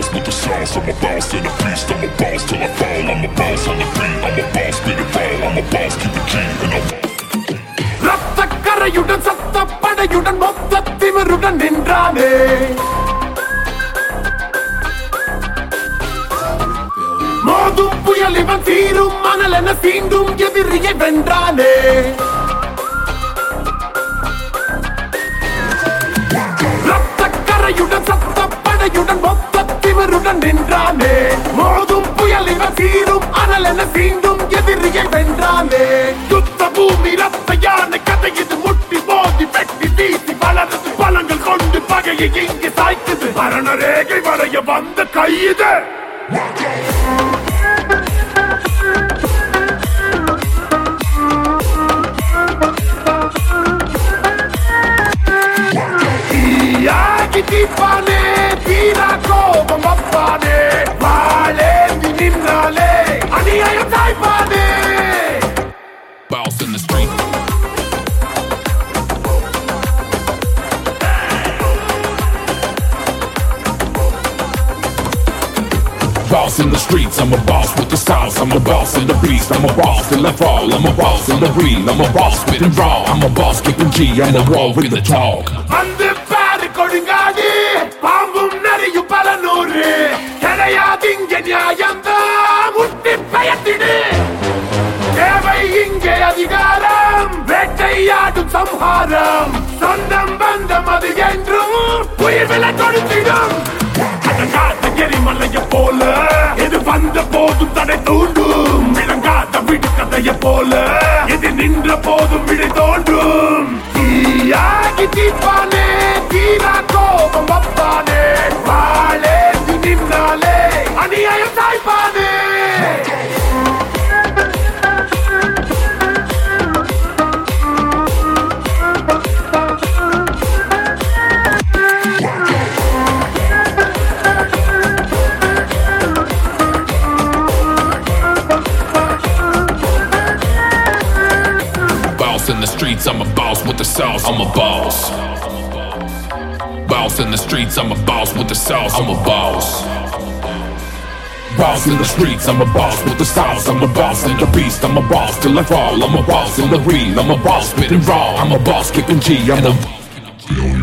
boss with the sauce. I'm a boss in the beast. I'm a boss till I fall. I'm a boss on the beat. I'm a boss spin it fall. I'm a boss keep it G and I'm ரத்தக்கரையுடன் சத்தப்படையுடன் மொத்த திமிருடன் நின்றானே மோதும் புயல் இவன் தீரும் மணல் என தீண்டும் எதிரியை வென்றானே ரத்தக்கரையுடன் சத்தப்படையுடன் மொத்த திமிருடன் நின்றானே மோதும் புயல் இவன் தீரும் அனல் என தீண்டும் எதிரியை வென்றானே யுத்த பூமி ரத்த யானை கதை இது முட்டி மோதி வெட்டி வீசி வளருது பலங்கள் கொண்டு பகையை இங்கு சாய்க்குது மரண ரேகை வரைய வந்த கையுது யாகி தீப்பானே தீரா கோபம் வப்பானே வாழேந்தி நின்னாலே அநியாயம் தாய்ப்பானே Boss in the street. Boss in the streets, I'm a boss with the sauce. I'm a boss in the beast, I'm a boss till I fall. I'm a boss in the real, I'm a boss spitting raw. I'm a boss keeping G, I'm a wall with the talk. வந்து பாரு கொடுங்காடி பாம்பும் நரியும் பல நூறு கிடையாது இங்க நியாயம்தான் முட்டி பயத்திடு தேவை இங்கே அதிகாரம் வேட்டையாடும் சம்ஹாரம் சொந்தம் பந்தம் அது என்றும் உயிர் விலை கொடுத்திடும் அடங்காத எரிமலைய போல எது வந்த போதும் தடை தூண்டும் விளங்காத விடுகதைய போல எது நின்ற போதும் விடை தோன்றும் தீயாகி தீப்பானே தீரா கோபம் வப்பானே வாழேந்தி நின்னாலே அநியாயம் தாய்ப்பானே Boss in the streets, I'm a boss with the sauce. I'm a boss. Boss in the streets, I'm a boss with the sauce. I'm a boss. Boss in the streets, I'm a boss with the sauce. I'm a boss in the beast, I'm a boss till I fall. I'm a boss in the real, I'm a boss spitting raw. I'm a boss keeping G, I'm a